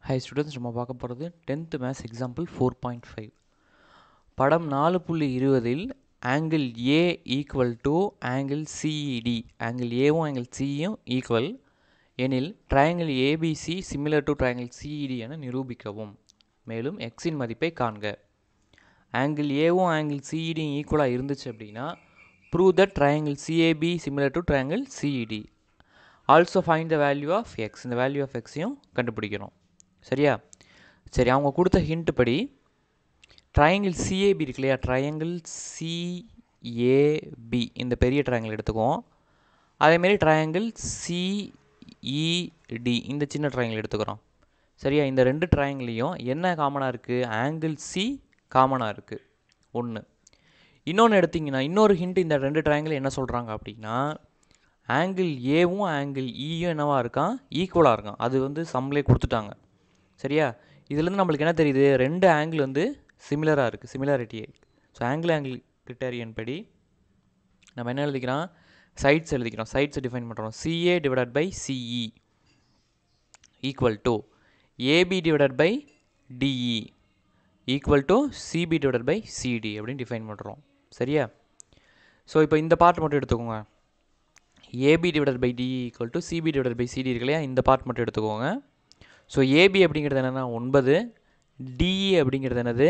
high students நம்ம பார்க்க போகிறது tenth maths example four point five படம் நாலு புள்ளி இருபதில் angle A equal to angle CED angle ஏவும் ஆங்கிள் சியும் ஈக்குவல் எனில் triangle ABC similar to triangle CED என நிரூபிக்கவும் மேலும் எக்ஸின் மதிப்பை காண்க ஆங்கிள் ஏவும் ஆங்கிள் சிஇடியும் ஈக்குவலாக இருந்துச்சு அப்படின்னா prove that triangle CAB similar to triangle CED also find the value of X இந்த வேல்யூ ஆஃப் எக்ஸையும் கண்டுபிடிக்கணும் சரியா சரி அவங்க கொடுத்த ஹிண்ட் படி ட்ரையாங்கிள் சிஏபி இருக்கு இல்லையா ட்ரையாங்கிள் சிஏபி இந்த பெரிய ட்ரையாங்கிள் எடுத்துக்குவோம் அதேமாரி ட்ரையாங்கிள் சிஇடி இந்த சின்ன ட்ரையாங்கிள் எடுத்துக்கிறோம் சரியா இந்த ரெண்டு ட்ரையாங்கிளையும் என்ன காமனாக இருக்குது ஆங்கிள் சி காமனாக இருக்குது ஒன்று இன்னொன்று எடுத்திங்கன்னா இன்னொரு ஹிண்ட் இந்த ரெண்டு ட்ரையாங்கிள் என்ன சொல்கிறாங்க அப்படின்னா ஆங்கிள் ஏவும் ஆங்கிள் இயும் என்னவா இருக்கான் ஈக்குவலாக இருக்கான் அது வந்து சம்லே கொடுத்துட்டாங்க சரியா இதுலேருந்து நம்மளுக்கு என்ன தெரியுது ரெண்டு ஆங்கிள் வந்து சிமிலராக இருக்குது similarity so angle angle criterion படி நம்ம என்ன எழுதிக்கிறோம் சைட்ஸ் எழுதிக்கிறோம் சைட்ஸை டிஃபைன் பண்ணுறோம் CA divided by CE equal to AB divided by DE equal to CB divided by CD அப்படின்னு டிஃபைன் பண்ணுறோம் சரியா ஸோ இப்போ இந்த பார்ட் மட்டும் எடுத்துக்கோங்க AB divided by DE equal to CB divided by CD இருக்கு இல்லையா இந்த பார்ட் மட்டும் எடுத்துக்கோங்க ஸோ ஏபி அப்படிங்கிறது என்னென்னா ஒன்பது டிஇ அப்படிங்கிறது என்னது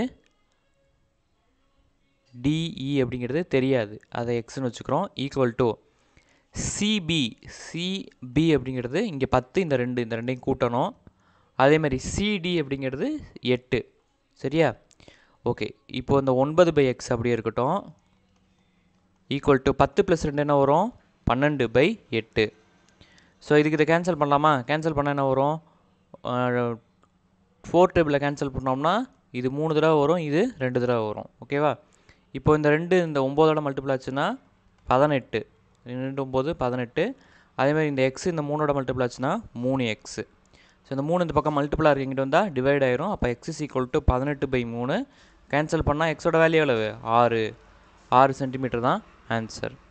டிஇ அப்படிங்கிறது தெரியாது அதை எக்ஸ்னு வச்சுக்கிறோம் ஈக்குவல் டு சிபி சிபி அப்படிங்கிறது இங்கே பத்து இந்த ரெண்டு இந்த ரெண்டையும் கூட்டணும் அதேமாதிரி சிடி அப்படிங்கிறது எட்டு சரியா ஓகே இப்போது இந்த ஒன்பது பை எக்ஸ் அப்படியே இருக்கட்டும் ஈக்குவல் டு பத்து ப்ளஸ் ரெண்டு என்ன வரும் பன்னெண்டு பை எட்டு ஸோ இதுக்கு இதை கேன்சல் பண்ணலாமா கேன்சல் பண்ணால் என்ன வரும் ஃபோர் டேபிளில் கேன்சல் பண்ணோம்னா இது மூணு தடவை வரும் இது ரெண்டு தடவை வரும் ஓகேவா இப்போ இந்த ரெண்டு இந்த ஒம்போதோட மல்டிபிள் ஆச்சுன்னா பதினெட்டு ரெண்டு ஒம்பது பதினெட்டு அதேமாதிரி இந்த எக்ஸ் இந்த மூணோட மல்டிபிள் ஆச்சுன்னா மூணு எக்ஸு ஸோ இந்த மூணு இந்த பக்கம் மல்டிபிளாக இருக்கிட்டு வந்தால் டிவைட் ஆயிரும் அப்போ எக்ஸ் இஸ் ஈக்குவல் டு பதினெட்டு பை மூணு கேன்சல் பண்ணால் எக்ஸோட வேல்யூ எவ்வளவு ஆறு ஆறு சென்டிமீட்டர் தான் ஆன்சர்